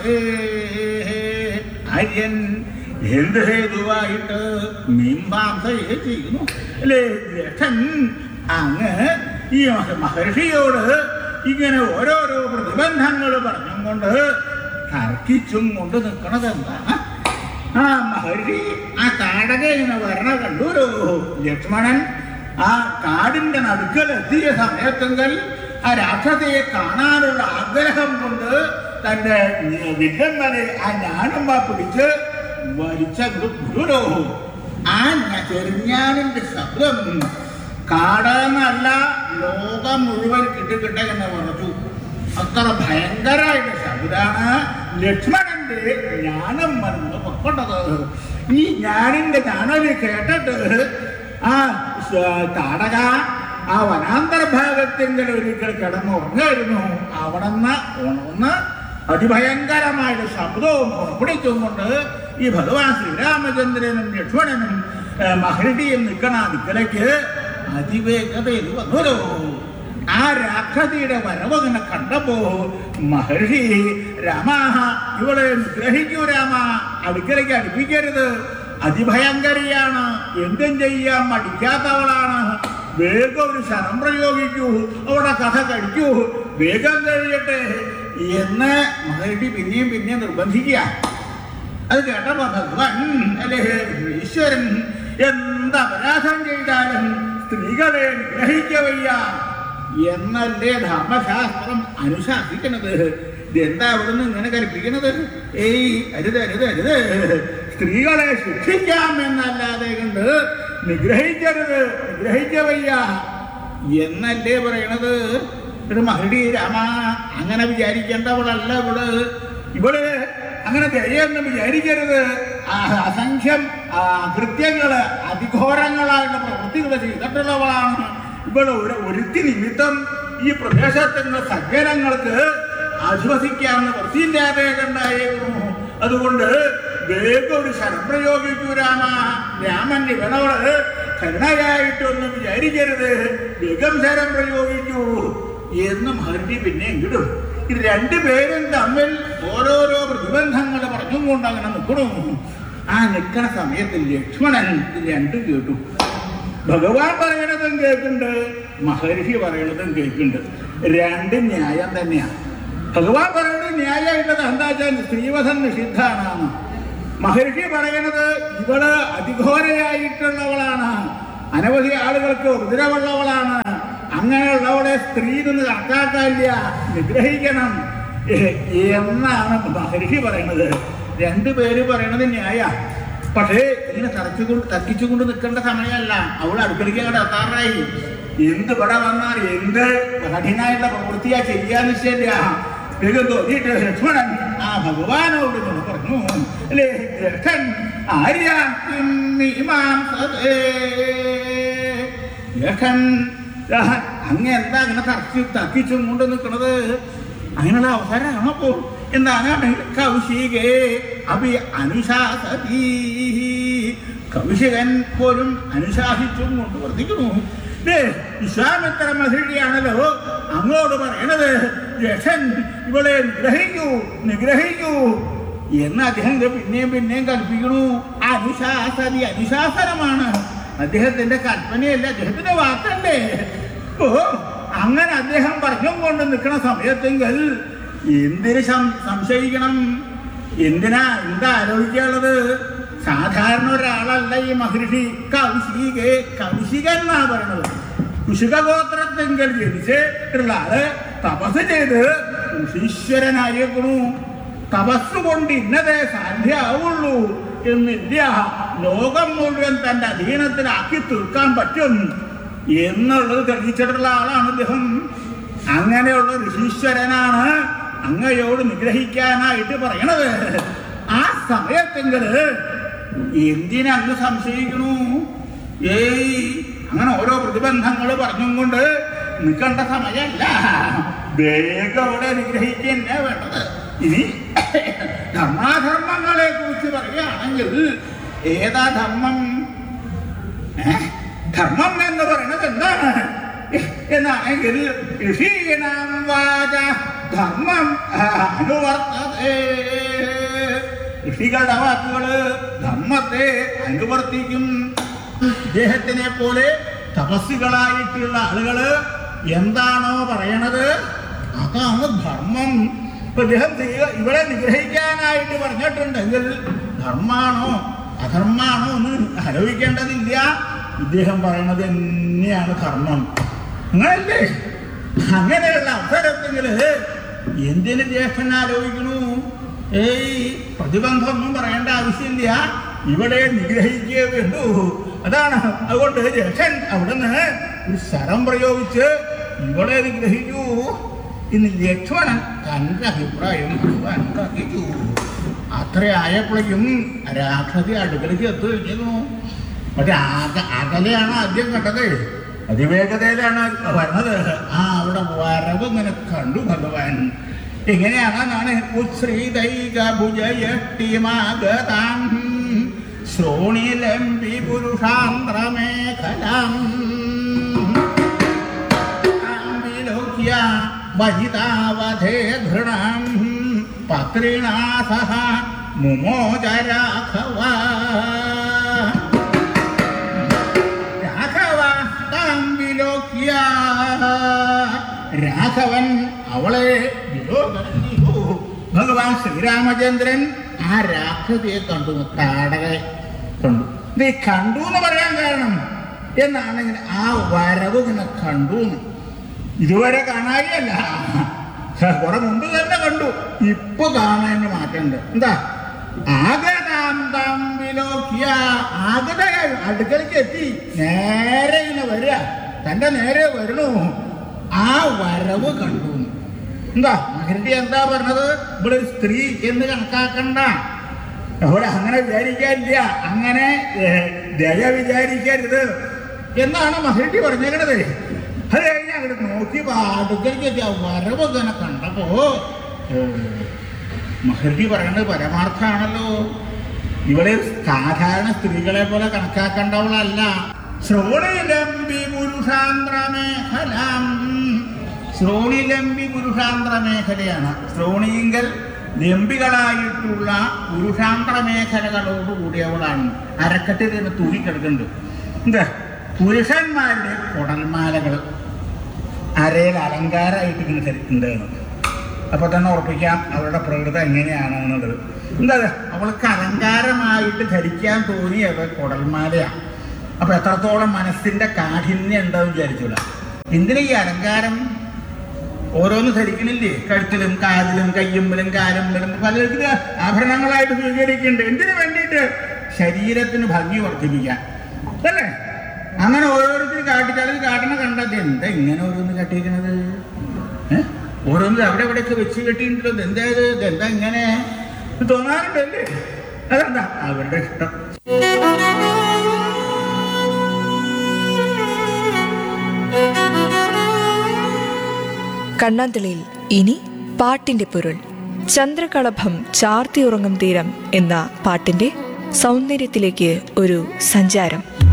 ആര്യൻ എന്ത് ഹേതുവായിട്ട് മീമാംസയെ ചെയ്യുന്നു അല്ലേ ജ്യേഷ്ഠൻ അങ്ങ് ഈ മഹർഷിയോട് ഇങ്ങനെ ഓരോരോ പ്രതിബന്ധങ്ങൾ പറഞ്ഞും കൊണ്ട് തർക്കിച്ചും കൊണ്ട് നിൽക്കണത് എന്താണ് ആ മഹർഷി ആ കാടക ഇങ്ങനെ വരണ കണ്ടൂരോ ലക്ഷ്മണൻ ആ കാടിന്റെ നടുക്കലെത്തിയ സമയത്തെങ്കിൽ ആ രാക്ഷസയെ കാണാനുള്ള ആഗ്രഹം കൊണ്ട് തന്റെ വില്ലന്മനെ ആ ഞാനുമ്പ പിടിച്ച് വലിച്ച ഗുരുരോ ആ ഞ- ചെറിഞ്ഞാണിന്റെ ശബ്ദം കാടെന്നല്ല ലോകം മുഴുവൻ കിട്ടുകിട്ടെ എന്ന് പറഞ്ഞു അത്ര ഭയങ്കരമായിട്ട് ശബ്ദാണ് ലക്ഷ്മണന്റെ ജ്ഞാനം മറന്ന് പൊക്കൊണ്ടത് ഈ ജ്ഞാനിന്റെ ജ്ഞാനവി കേട്ടിട്ട് ആ സ- താടക ആ വനാന്തര ഭാഗത്തിങ്കൽ ഒരിക്കൽ കിടന്നുറങ്ങായിരുന്നു അവിടുന്ന് ഉണർന്ന് അതിഭയങ്കരമായിട്ട് ശബ്ദവും പുറപ്പെടുവിച്ചുകൊണ്ട് ഈ ഭഗവാൻ ശ്രീരാമചന്ദ്രനും ലക്ഷ്മണനും ഏ, മഹർഷിയും നിൽക്കണ ദിക്കലേക്ക് അതിവേഗതയിൽ വന്നല്ലോ ആ രാക്ഷസിയുടെ വരവങ്ങനെ കണ്ടപ്പോ മഹർഷി രാമ ഇവളെ നിഗ്രഹിക്കൂ രാമ അടുക്കലേക്ക് അടുപ്പിക്കരുത് അതിഭയങ്കരിയാണ് എന്തും ചെയ്യാൻ മടിക്കാത്തവളാണ് വേഗം ഒരു ശരം പ്രയോഗിക്കൂ അവിടെ കഥ കഴിക്കൂ വേഗം കഴിയട്ടെ എന്ന് മഹർഷി പിന്നെയും പിന്നെയും നിർബന്ധിക്കുക അത് കേട്ടപ്പോ ഭഗവാൻ അല്ലേ ഈശ്വരൻ എന്ത് അപരാധം ചെയ്താലും സ്ത്രീകളെ ഗ്രഹിക്ക വയ്യ എന്നല്ലേ ധർമ്മശാസ്ത്രം അനുശാസിക്കുന്നത് ഇതെന്താ അവിടുന്ന് ഇങ്ങനെ കൽപ്പിക്കുന്നത് ഏയ് അരുത് അരുത് അരുത് സ്ത്രീകളെ ശിക്ഷിക്കാം എന്നല്ലാതെ കണ്ട് നിഗ്രഹിക്കരുത് നിഗ്രഹിക്ക വയ്യ എന്നല്ലേ പറയണത് ഒരു മഹടി രാമ അങ്ങനെ വിചാരിക്കേണ്ടവളല്ല ഇവള് ഇവള് അങ്ങനെ ദയൊന്നും വിചാരിക്കരുത് ആ അസംഖ്യം ആ, കൃത്യങ്ങള് അതിഘോരങ്ങളായുള്ള പ്രവൃത്തികൾ ചെയ്തിട്ടുള്ളവളാണ് ഇവള് ഒരു ഒരുത്തി നിമിത്തം ഈ പ്രദേശത്തുള്ള സജ്ജനങ്ങൾക്ക് ആശ്വസിക്കാവുന്ന വൃത്തിയില്ലാതെ കണ്ടായിരുന്നു അതുകൊണ്ട് വേഗം ഒരു ശരം പ്രയോഗിക്കൂ രാമ രാമൻ ഇവനോട് കരുണയായിട്ടൊന്നും വിചാരിക്കരുത് വേഗം ശരം പ്രയോഗിക്കൂ എന്ന് മഹർഷി പിന്നെ എങ്കിലും ഇത് രണ്ടുപേരും തമ്മിൽ ഓരോരോ പ്രതിബന്ധങ്ങൾ പറഞ്ഞും കൊണ്ട് അങ്ങനെ നിൽക്കണു ആ നിൽക്കണ സമയത്ത് ലക്ഷ്മണൻ ഇത് രണ്ടും കേട്ടു ഭഗവാൻ പറയണതും കേൾക്കുന്നുണ്ട് മഹർഷി പറയണതും കേൾക്കുന്നുണ്ട് രണ്ടും ന്യായം തന്നെയാണ് ഭഗവാൻ പറയുന്നത് ന്യായമായിട്ടുള്ളത് എന്താ വെച്ചാൽ സ്ത്രീവധം നിഷിദ്ധാണ് മഹർഷി പറയണത് ഇവള് അതിഘോരയായിട്ടുള്ളവളാണ് അനവധി ആളുകൾക്ക് ഉദരവുള്ളവളാണ് അങ്ങനെയുള്ളവളെ സ്ത്രീ നിന്ന് കണക്കാക്കാനില്ല നിഗ്രഹിക്കണം എ- എന്നാണ് മഹർഷി പറയണത് രണ്ടുപേര് പറയണത് ന്യായ പക്ഷേ ഇങ്ങനെ തറച്ചുകൊണ്ട് തർക്കിച്ചുകൊണ്ട് നിൽക്കേണ്ട സമയമല്ല അവൾ അടുക്കളയ്ക്ക് അങ്ങോട്ട് എത്താറായി എന്ത് ഇവിടെ വന്നാൽ എന്ത് കഠിനായിട്ടുള്ള പ്രവൃത്തിയാ ചെയ്യാന്ന് ശരിയ വേഗം തോന്നിയിട്ട് ലക്ഷ്മണൻ ആ ഭഗവാനോട് ഇങ്ങനെ പറഞ്ഞു അല്ലേ ജ്യേഷ്ഠൻ ആര്യ ജ്യേഷ്ഠൻ ആ, അങ്ങ് എന്താ അങ്ങനെ തർക്കി തർക്കിച്ചും കൊണ്ട് നിൽക്കണത് അങ്ങനെയുള്ള അവസരമാണ് അപ്പോൾ എന്താണ് കൗശികേ അഭി അനുശാസതി കൗശികൻ പോലും അനുശാസിച്ചും കൊണ്ട് വർദ്ധിക്കുന്നു ദേ, വിശ്വാമിത്ര മഹർഷിയാണല്ലോ അങ്ങോട് പറയണത് യക്ഷൻ ഇവളെ നിഗ്രഹിക്കൂ നിഗ്രഹിക്കൂ എന്ന് അദ്ദേഹം ഇത് പിന്നെയും പിന്നെയും കൽപ്പിക്കണു അനുശാസതി അനുശാസനമാണ് അദ്ദേഹത്തിന്റെ കൽപ്പനയല്ല അദ്ദേഹത്തിന്റെ വാക്കല്ലേ ഓ അങ്ങനെ അദ്ദേഹം പറഞ്ഞും കൊണ്ട് നിൽക്കുന്ന സമയത്തെങ്കിൽ എന്തിന് സം- സംശയിക്കണം എന്തിനാ എന്താ ആലോചിക്കാനുള്ളത് സാധാരണ ഒരാളല്ല ഈ മഹർഷി കൗശികെ കൗശികൻ എന്നാ പറയണത് കുശികഗോത്രത്തെങ്കിൽ ജനിച്ചിട്ടുള്ള ആള് തപസ് ചെയ്ത് ഋഷീശ്വരനായേക്കണു തപസ് കൊണ്ട് ഇന്നതേ സാധ്യമാവുള്ളൂ എന്നില്ല ലോകം മുഴുവൻ തന്റെ അധീനത്തിലാക്കി തീർക്കാൻ പറ്റും എന്നുള്ളത് തെളിയിച്ചിട്ടുള്ള ആളാണ് അദ്ദേഹം അങ്ങനെയുള്ള ഋഷീശ്വരനാണ് അങ്ങയോട് നിഗ്രഹിക്കാനായിട്ട് പറയണത് ആ സമയത്തെങ്കില് എന്തിനങ്ങ് സംശയിക്കണു ഏയ് അങ്ങനെ ഓരോ പ്രതിബന്ധങ്ങൾ പറഞ്ഞും കൊണ്ട് നിൽക്കേണ്ട സമയമല്ല വേഗം അവിടെ നിഗ്രഹിക്കുക തന്നെ വേണ്ടത് ഇനി ധർമാധർമ്മങ്ങളെ കുറിച്ച് പറയുകയാണെങ്കിൽ ഏതാ ധർമ്മം ഏ? ധർമ്മം എന്ന് പറയുന്നത് എന്താണ് എന്നാണെങ്കിൽ ഋഷീണാം വാച ധർമ്മം അനുവർത്തതേ ഋഷികളുടെ വാക്കുകള് ധർമ്മത്തെ അനുവർത്തിക്കും ഇദ്ദേഹത്തിനെ പോലെ തപസ്സുകളായിട്ടുള്ള ആളുകള് എന്താണോ പറയണത് അതാണ് ധർമ്മം ഇപ്പൊ ഇദ്ദേഹം ചെയ്യുക ഇവിടെ നിഗ്രഹിക്കാനായിട്ട് പറഞ്ഞിട്ടുണ്ടെങ്കിൽ ധർമാണോ അധർമാണോ എന്ന് ആലോചിക്കേണ്ടതില്ല ഇദ്ദേഹം പറയണത് തന്നെയാണ് ധർമ്മം അങ്ങനല്ലേ അങ്ങനെയുള്ള അവസരത്തില് എന്തിന് ജ്യേഷ്ഠൻ ആലോചിക്കണു ഏയ് പ്രതിബന്ധമൊന്നും പറയേണ്ട ആവശ്യമില്ല ഇവിടെ നിഗ്രഹിക്കേ വേണ്ടൂ അതാണ് അതുകൊണ്ട് ജ്യേഷ്ഠൻ അവിടുന്ന് ഒരു ശരം പ്രയോഗിച്ച് ഇവിടെ നിഗ്രഹിക്കൂ ഇന്ന് ലക്ഷ്മണൻ തന്റെ അഭിപ്രായം ഭഗവാൻ അറിയിച്ചു അത്ര ആയപ്പോഴേക്കും രാക്ഷസി അടുക്കളയ്ക്ക് എത്തു കഴിഞ്ഞു മറ്റേ അക അകലെയാണ് ആദ്യം കണ്ടത് അതിവേഗതയിലാണ് വരുന്നത് ആ അവിടെ വരവ് ഇങ്ങനെ കണ്ടു ഭഗവാൻ എങ്ങനെയാണെന്നാണ് ഉശ്രീതൈക ഭുജയട്ടിമാഗതാം ശ്രോണിലംബി പുരുഷാന്ത്രമേഖലാം വിലോക്യ വഹിതാവധേ ധൃണാം പത്രിണാ സഹ മുമോച രാഘവ രാഘവ താം വിലോക്യ രാഘവൻ അവളെ വിലോകനം ചെയ്തു ഭഗവാൻ ശ്രീരാമചന്ദ്രൻ ആ രാക്ഷസിയെ കണ്ടു താടകെ കണ്ടു ഇത് ഈ കണ്ടു എന്ന് പറയാൻ കാരണം എന്നാണെങ്കിൽ ആ വരവ് ഇങ്ങനെ കണ്ടു എന്ന്. ഇതുവരെ കാണാനില്ല കുറെ മുമ്പ് തന്നെ കണ്ടു ഇപ്പൊ കാണാൻ മാറ്റമുണ്ട് എന്താ ആഗതാന്തം വിലോക്യ ആഗത അടുക്കളയ്ക്ക് എത്തി നേരെ ഇങ്ങനെ വരിക തന്റെ നേരെ വരണു ആ വരവ് കണ്ടു എന്താ മഹർജി എന്താ പറഞ്ഞത് ഇവിടെ ഒരു സ്ത്രീ എന്ന് കണക്കാക്കണ്ട അവിടെ അങ്ങനെ വിചാരിക്കാനില്ല അങ്ങനെ ഏഹ്, ദയ വിചാരിക്കരുത് എന്നാണ് മഹർജി പറഞ്ഞേക്കണത് അത് കഴിഞ്ഞ് അങ്ങോട്ട് നോക്കി അടുക്കലേക്ക് എത്തി ആ വരവ് ഇങ്ങനെ കണ്ടപ്പോ ഏഹ്, മഹർജി പറയുന്നത് പരമാർത്ഥാണല്ലോ ഇവളെ സാധാരണ സ്ത്രീകളെ പോലെ കണക്കാക്കേണ്ടവളല്ല ശ്രോണിലംബി പുരുഷാന്ത്ര മേഖലാം ശ്രോണിലംബി പുരുഷാന്ത്ര മേഖലയാണ് ശ്രോണിയിങ്കൽ ലംബികളായിട്ടുള്ള പുരുഷാന്ത്ര മേഖലകളോട് കൂടിയവളാണ് അരക്കെട്ടിൽ നിന്ന് തൂങ്ങിക്കിടക്കുന്നുണ്ട് എന്താ പുരുഷന്മാരുടെ കുടൽമാലകൾ അരയിൽ അലങ്കാരമായിട്ട് ഇങ്ങനെ ധരിക്കുന്നുണ്ടായിരുന്നു അപ്പൊ തന്നെ ഉറപ്പിക്കാം അവരുടെ പ്രകൃതം എങ്ങനെയാണ് എന്നുള്ളത് എന്താ ഇത്? അവൾക്ക് അലങ്കാരമായിട്ട് ധരിക്കാൻ തോന്നിയത് കുടൽമാലയാണ് അപ്പൊ എത്രത്തോളം മനസ്സിന്റെ കാഠിന്യം ഉണ്ടെന്ന് വിചാരിച്ചില്ല എന്തിനാ ഈ അലങ്കാരം ഓരോന്ന് ധരിക്കണില്ലേ കഴുത്തിലും കാതിലും കയ്യുമ്പിലും കാലുമ്പിലും പലർക്കും ആഭരണങ്ങളായിട്ട് സ്വീകരിക്കുന്നുണ്ട് എന്തിനു വേണ്ടിയിട്ട് ശരീരത്തിന് ഭംഗി വർദ്ധിപ്പിക്കാൻ അല്ലേ അങ്ങനെ ഓരോരുത്തർ കാട്ടിച്ചാലും കാട്ടണ കണ്ടത് എന്താ ഇങ്ങനെ ഓരോന്ന് കട്ടിയിരിക്കണത് ഏഹ് ഓരോന്ന് അവിടെ എവിടെയൊക്കെ വെച്ച് കെട്ടിയിട്ടുണ്ടല്ലോ ഇത് എന്താ ഇത് ഇത് എന്താ ഇങ്ങനെ ഇത് തോന്നാറുണ്ടല്ലേ അതെന്താ അവരുടെ ഇഷ്ടം കണ്ണാന്തളിയിൽ ഇനി പാട്ടിന്റെ പൊരുൾ ചന്ദ്രകളഭം ചാർത്തിയുറങ്ങും തീരം എന്ന പാട്ടിന്റെ സൗന്ദര്യത്തിലേക്ക് ഒരു സഞ്ചാരം